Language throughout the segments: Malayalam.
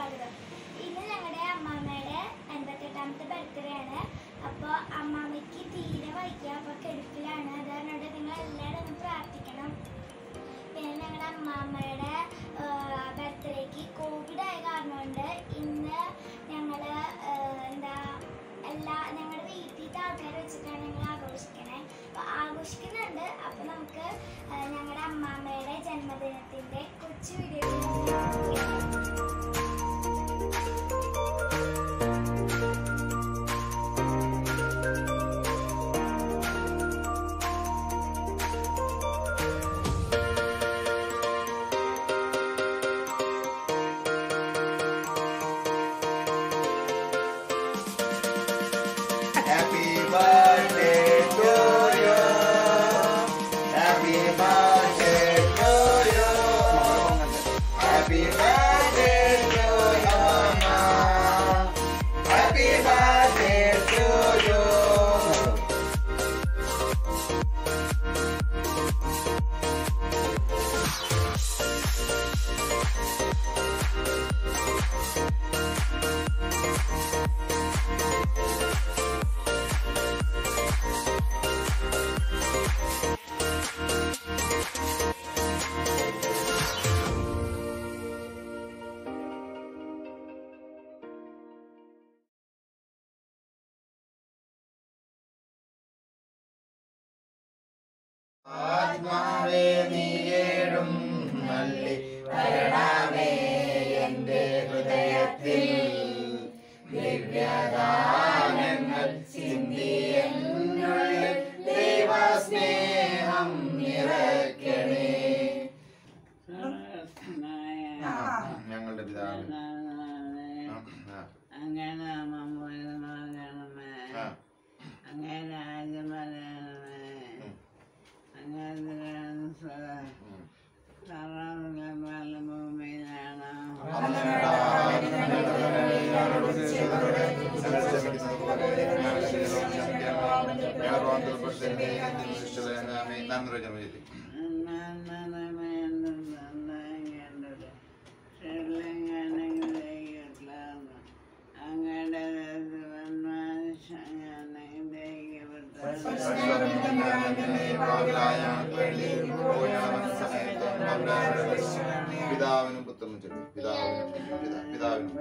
സ്വാഗതം ഇന്ന് ഞങ്ങളുടെ അമ്മാമ്മയുടെ എൺപത്തെട്ടാമത്തെ ബർത്ത്ഡേ ആണ് അപ്പോൾ അമ്മാമ്മയ്ക്ക് തീരെ വയ്ക്കുക അപ്പോൾ കെടുപ്പിലാണ് അതുകൊണ്ട് നിങ്ങൾ എല്ലാവരും ഒന്ന് പ്രാർത്ഥിക്കണം പിന്നെ ഞങ്ങളുടെ അമ്മാമ്മയുടെ ബർത്ത്ഡേക്ക് കോവിഡ് ആയ കാരണം കൊണ്ട് ഇന്ന് ഞങ്ങൾ എന്താ എല്ലാ ഞങ്ങളുടെ വീട്ടിലത്തെ ആൾക്കാരെ വെച്ചിട്ടാണ് ഞങ്ങൾ ആഘോഷിക്കണേ അപ്പോൾ ആഘോഷിക്കുന്നുണ്ട് അപ്പോൾ നമുക്ക് ആ, ഞങ്ങളുടെ അമ്മാമ്മയുടെ ജന്മദിനത്തിൻ്റെ കൊച്ചു video Happy birthday to you. Happy birthday to you. Happy birthday to you, mama. Happy birthday to you. ആത്മാവേ നീയേടും നല്ലി വരണമേ എന്റെ ഹൃദയത്തിൽ ദിവ്യദാനങ്ങൾ ചിന്തിയെന്നുള്ളിൽ ദൈവസ്നേഹം നിറയ്ക്കണേ ആ, ഞങ്ങളുടെ പിതാവ് ആ, ആ, അങ്ങനെ മമ്മൂരണമേ ആ. അങ്ങനെ ആദ്യമരണമേ ഉം, അങ്ങനെ ഉം. ഭൂമിയിലാണ് അങ്ങനെ പിതാവിനും പുത്രനും ചൊല്ലി പിതാവിനും പിതാ- പിതാവിനും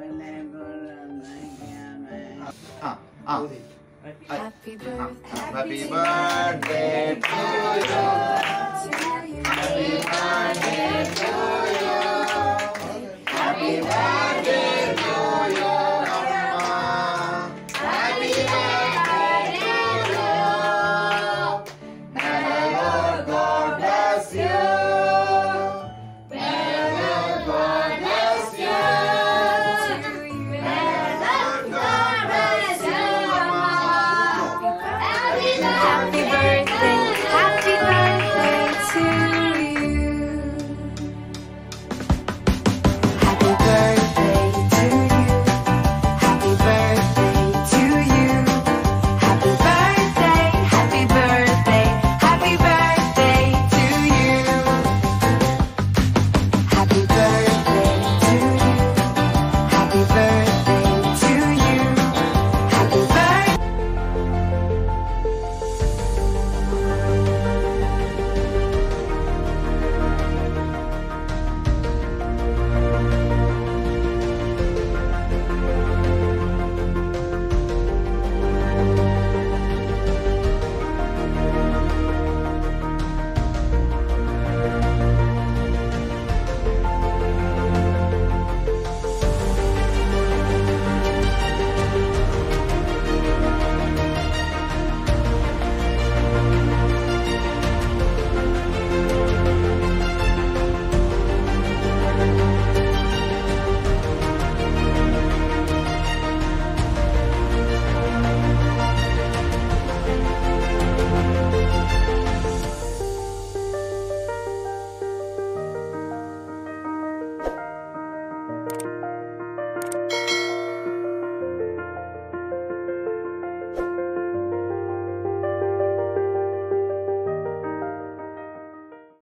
ആ ആ Happy birthday happy birthday to you happy birthday to U